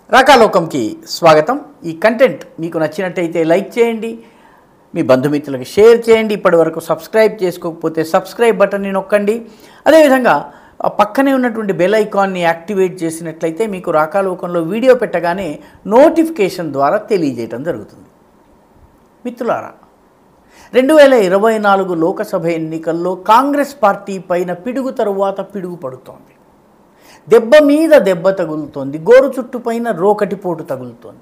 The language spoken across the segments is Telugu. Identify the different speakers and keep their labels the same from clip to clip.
Speaker 1: రాకాలోకంకి స్వాగతం ఈ కంటెంట్ మీకు నచ్చినట్టయితే లైక్ చేయండి మీ బంధుమిత్రులకు షేర్ చేయండి ఇప్పటి వరకు సబ్స్క్రైబ్ చేసుకోకపోతే సబ్స్క్రైబ్ బటన్ని నొక్కండి అదేవిధంగా ఆ పక్కనే ఉన్నటువంటి బెల్ ఐకాన్ని యాక్టివేట్ చేసినట్లయితే మీకు రాకాలోకంలో వీడియో పెట్టగానే నోటిఫికేషన్ ద్వారా తెలియజేయటం జరుగుతుంది మిత్రులారా రెండు వేల ఇరవై నాలుగు లోకసభ ఎన్నికల్లో కాంగ్రెస్ పార్టీ పైన పిడుగు తరువాత పిడుగు పడుతోంది దెబ్బ మీద దెబ్బ తగులుతోంది గోరు చుట్టు పైన రోకటి పోటు తగులుతోంది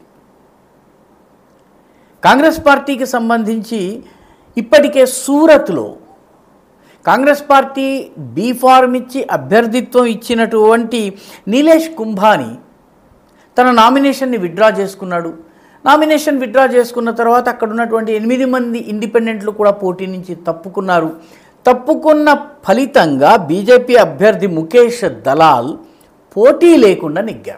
Speaker 1: కాంగ్రెస్ పార్టీకి సంబంధించి ఇప్పటికే సూరత్లో కాంగ్రెస్ పార్టీ బీ ఫార్మ్ ఇచ్చి అభ్యర్థిత్వం ఇచ్చినటువంటి నీలేష్ కుంభాని తన నామినేషన్ని విత్డ్రా చేసుకున్నాడు నామినేషన్ విత్డ్రా చేసుకున్న తర్వాత అక్కడ ఉన్నటువంటి ఎనిమిది మంది ఇండిపెండెంట్లు కూడా పోటీ నుంచి తప్పుకున్నారు తప్పుకున్న ఫలితంగా బీజేపీ అభ్యర్థి ముఖేష్ దలాల్ పోటీ లేకుండా నెగ్గారు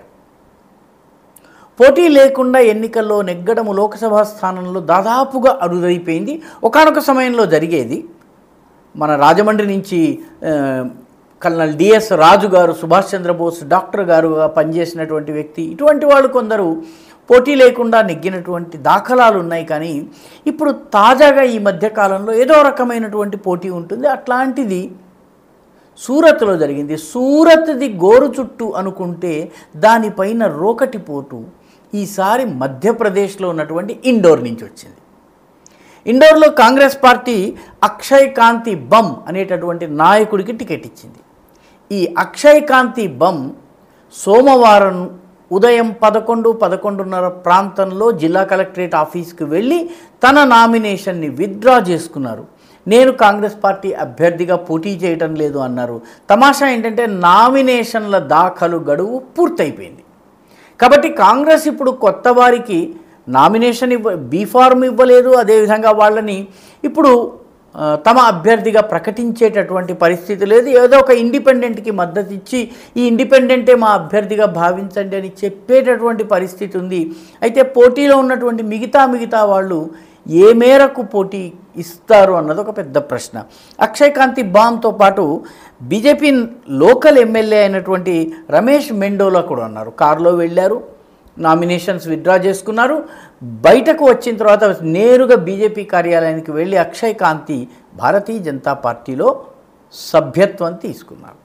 Speaker 1: పోటీ లేకుండా ఎన్నికల్లో నెగ్గడము లోక్సభ స్థానంలో దాదాపుగా అరుదైపోయింది ఒకానొక సమయంలో జరిగేది మన రాజమండ్రి నుంచి ఆ, కల్నల్ డిఎస్ రాజు గారు సుభాష్ చంద్రబోస్ డాక్టర్ గారుగా పనిచేసినటువంటి వ్యక్తి ఇటువంటి వాళ్ళు కొందరు పోటీ లేకుండా నెగ్గినటువంటి దాఖలాలు ఉన్నాయి కానీ ఇప్పుడు తాజాగా ఈ మధ్యకాలంలో ఏదో రకమైనటువంటి పోటీ ఉంటుంది అట్లాంటిది సూరత్లో జరిగింది సూరత్ది గోరు చుట్టూ అనుకుంటే దానిపైన రోకటి పోటు ఈసారి మధ్యప్రదేశ్లో ఉన్నటువంటి ఇండోర్ నుంచి వచ్చింది ఇండోర్లో కాంగ్రెస్ పార్టీ అక్షయ్ కాంతి బమ్ అనేటటువంటి నాయకుడికి టికెట్ ఇచ్చింది ఈ అక్షయ్ కాంతి బమ్ సోమవారం ఉదయం పదకొండు పదకొండున్నర ప్రాంతంలో జిల్లా కలెక్టరేట్ ఆఫీస్కి వెళ్ళి తన నామినేషన్ని విత్డ్రా చేసుకున్నారు నేను కాంగ్రెస్ పార్టీ అభ్యర్థిగా పోటీ చేయటం లేదు అన్నారు తమాషా ఏంటంటే నామినేషన్ల దాఖలు గడువు పూర్తయిపోయింది కాబట్టి కాంగ్రెస్ ఇప్పుడు కొత్త వారికి నామినేషన్ ఇవ్వ బీ ఫార్మ్ ఇవ్వలేదు అదేవిధంగా వాళ్ళని ఇప్పుడు ఆ, తమ అభ్యర్థిగా ప్రకటించేటటువంటి పరిస్థితి లేదు ఏదో ఒక ఇండిపెండెంట్కి మద్దతు ఇచ్చి ఈ ఇండిపెండెంటే మా అభ్యర్థిగా భావించండి అని చెప్పేటటువంటి పరిస్థితి ఉంది అయితే పోటీలో ఉన్నటువంటి మిగతా మిగతా వాళ్ళు ఏ మేరకు పోటీ ఇస్తారు అన్నది ఒక పెద్ద ప్రశ్న అక్షయ్ కాంతి బామ్తో పాటు బీజేపీ లోకల్ ఎమ్మెల్యే అయినటువంటి రమేష్ మెండోలా కూడా ఉన్నారు కారులో వెళ్ళారు నామినేషన్స్ విత్డ్రా చేసుకున్నారు బయటకు వచ్చిన తర్వాత నేరుగా బీజేపీ కార్యాలయానికి వెళ్ళి అక్షయ్ కాంతి భారతీయ జనతా పార్టీలో సభ్యత్వం తీసుకున్నారు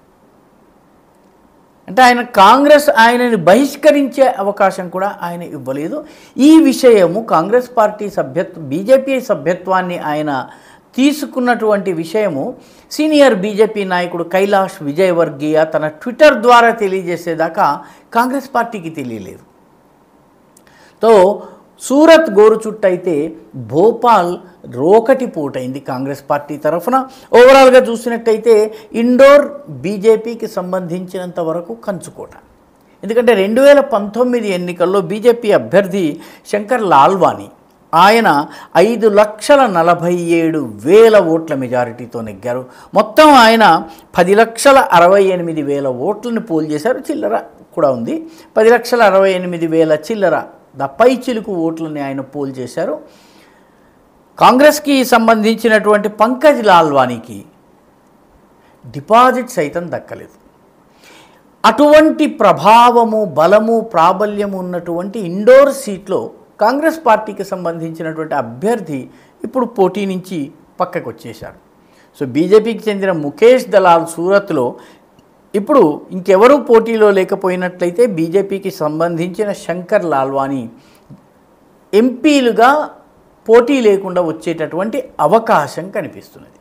Speaker 1: అంటే ఆయన కాంగ్రెస్ ఆయనని బహిష్కరించే అవకాశం కూడా ఆయన ఇవ్వలేదు ఈ విషయము కాంగ్రెస్ పార్టీ సభ్యత్వ బీజేపీ సభ్యత్వాన్ని ఆయన తీసుకున్నటువంటి విషయము సీనియర్ బీజేపీ నాయకుడు కైలాష్ విజయవర్గీయ తన ట్విట్టర్ ద్వారా తెలియజేసేదాకా కాంగ్రెస్ పార్టీకి తెలియలేదు తో సూరత్ గోరు చుట్టయితే భోపాల్ రోకటి పోటైంది కాంగ్రెస్ పార్టీ తరఫున ఓవరాల్గా చూసినట్టయితే ఇండోర్ బీజేపీకి సంబంధించినంత వరకు కంచుకోట ఎందుకంటే రెండు వేల పంతొమ్మిది ఎన్నికల్లో బీజేపీ అభ్యర్థి శంకర్ లాల్వాని ఆయన ఐదు లక్షల నలభై ఏడు వేల ఓట్ల మెజారిటీతో నెగ్గారు మొత్తం ఆయన పది లక్షల అరవై ఎనిమిది వేల ఓట్లను పోల్ చేశారు చిల్లర కూడా ఉంది పది లక్షల అరవై ఎనిమిది వేల చిల్లర ద పై చిలుకు ఓట్లని ఆయన పోల్ చేశారు కాంగ్రెస్కి సంబంధించినటువంటి పంకజ్ లాల్వానికి డిపాజిట్ సైతం దక్కలేదు అటువంటి ప్రభావము బలము ప్రాబల్యము ఉన్నటువంటి ఇండోర్ సీట్లో కాంగ్రెస్ పార్టీకి సంబంధించినటువంటి అభ్యర్థి ఇప్పుడు పోటీ నుంచి పక్కకు వచ్చేశారు సో బీజేపీకి చెందిన ముఖేష్ దలాల్ సూరత్లో ఇప్పుడు ఇంకెవరూ పోటీలో లేకపోయినట్లయితే బీజేపీకి సంబంధించిన శంకర్ లాల్వాని ఎంపీలుగా పోటీ లేకుండా వచ్చేటటువంటి అవకాశం కనిపిస్తున్నది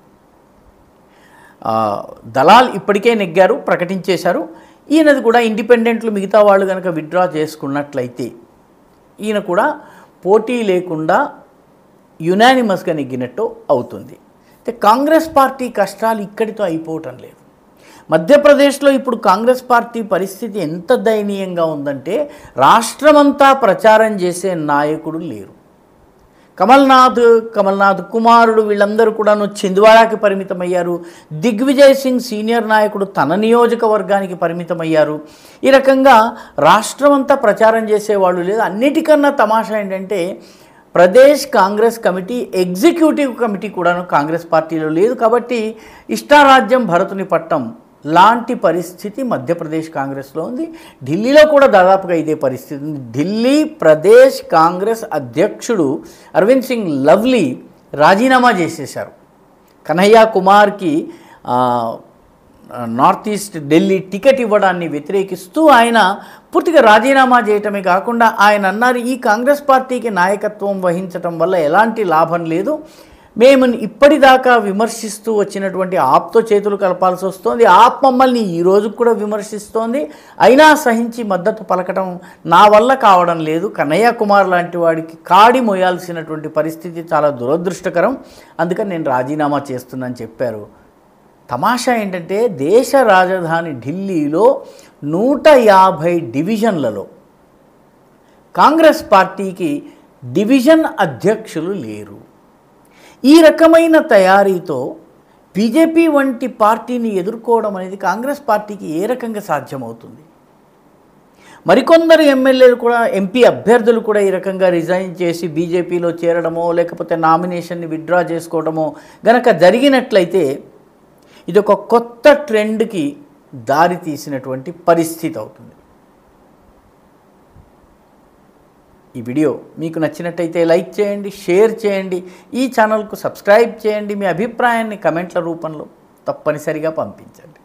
Speaker 1: ఆ, దలాల్ ఇప్పటికే నెగ్గారు ప్రకటించేశారు ఈయనది కూడా ఇండిపెండెంట్లు మిగతా వాళ్ళు కనుక విత్డ్రా చేసుకున్నట్లయితే ఈయన కూడా పోటీ లేకుండా యునానిమస్గా నెగ్గినట్టు అవుతుంది అయితే కాంగ్రెస్ పార్టీ కష్టాలు ఇక్కడితో అయిపోవటం లేదు మధ్యప్రదేశ్లో ఇప్పుడు కాంగ్రెస్ పార్టీ పరిస్థితి ఎంత దయనీయంగా ఉందంటే రాష్ట్రమంతా ప్రచారం చేసే నాయకుడు లేరు కమల్నాథ్ కమల్నాథ్ కుమారుడు వీళ్ళందరూ కూడాను చింద్వాడాకి పరిమితమయ్యారు దిగ్విజయ్ సింగ్ సీనియర్ నాయకుడు తన నియోజకవర్గానికి పరిమితమయ్యారు ఈ రకంగా రాష్ట్రమంతా ప్రచారం చేసేవాళ్ళు లేదు అన్నిటికన్నా తమాషా ఏంటంటే Pradesh Congress committee executive committee కూడాను కాంగ్రెస్ పార్టీలో లేదు కాబట్టి ఇష్టారాజ్యం భరతుని పట్టం లాంటి పరిస్థితి మధ్యప్రదేశ్ కాంగ్రెస్లో ఉంది ఢిల్లీలో కూడా దాదాపుగా ఇదే పరిస్థితి ఉంది ఢిల్లీ ప్రదేశ్ కాంగ్రెస్ అధ్యక్షుడు అరవింద్ సింగ్ లవ్లీ రాజీనామా చేసేశారు కన్హయ్య కుమార్కి ఆ, నార్త్ ఈస్ట్ ఢిల్లీ టికెట్ ఇవ్వడాన్ని వ్యతిరేకిస్తూ ఆయన పూర్తిగా రాజీనామా చేయటమే కాకుండా ఆయన అన్నారు ఈ కాంగ్రెస్ పార్టీకి నాయకత్వం వహించటం వల్ల ఎలాంటి లాభం లేదు మేము ఇప్పటిదాకా విమర్శిస్తూ వచ్చినటువంటి ఆప్తో చేతులు కలపాల్సి వస్తోంది ఆప్ మమ్మల్ని ఈ రోజు కూడా విమర్శిస్తోంది అయినా సహించి మద్దతు పలకటం నా వల్ల కావడం లేదు కన్నయ్య కుమార్ లాంటి వాడికి కాడి మోయాల్సినటువంటి పరిస్థితి చాలా దురదృష్టకరం అందుకని నేను రాజీనామా చేస్తున్నానని చెప్పారు తమాషా ఏంటంటే దేశ రాజధాని ఢిల్లీలో నూట యాభై డివిజన్లలో కాంగ్రెస్ పార్టీకి డివిజన్ అధ్యక్షులు లేరు ఈ రకమైన తయారీతో బీజేపీ వంటి పార్టీని ఎదుర్కోవడం అనేది కాంగ్రెస్ పార్టీకి ఏ రకంగా సాధ్యమవుతుంది మరికొందరు ఎమ్మెల్యేలు కూడా ఎంపీ అభ్యర్థులు కూడా ఈ రకంగా రిజైన్ చేసి బీజేపీలో చేరడమో లేకపోతే నామినేషన్ని విత్డ్రా చేసుకోవడమో గనక జరిగినట్లయితే ఇది ఒక కొత్త ట్రెండ్కి దారి తీసినటువంటి పరిస్థితి అవుతుంది ఈ వీడియో మీకు నచ్చినట్టయితే లైక్ చేయండి షేర్ చేయండి ఈ ఛానల్కు సబ్స్క్రైబ్ చేయండి మీ అభిప్రాయాన్ని కమెంట్ల రూపంలో తప్పనిసరిగా పంపించండి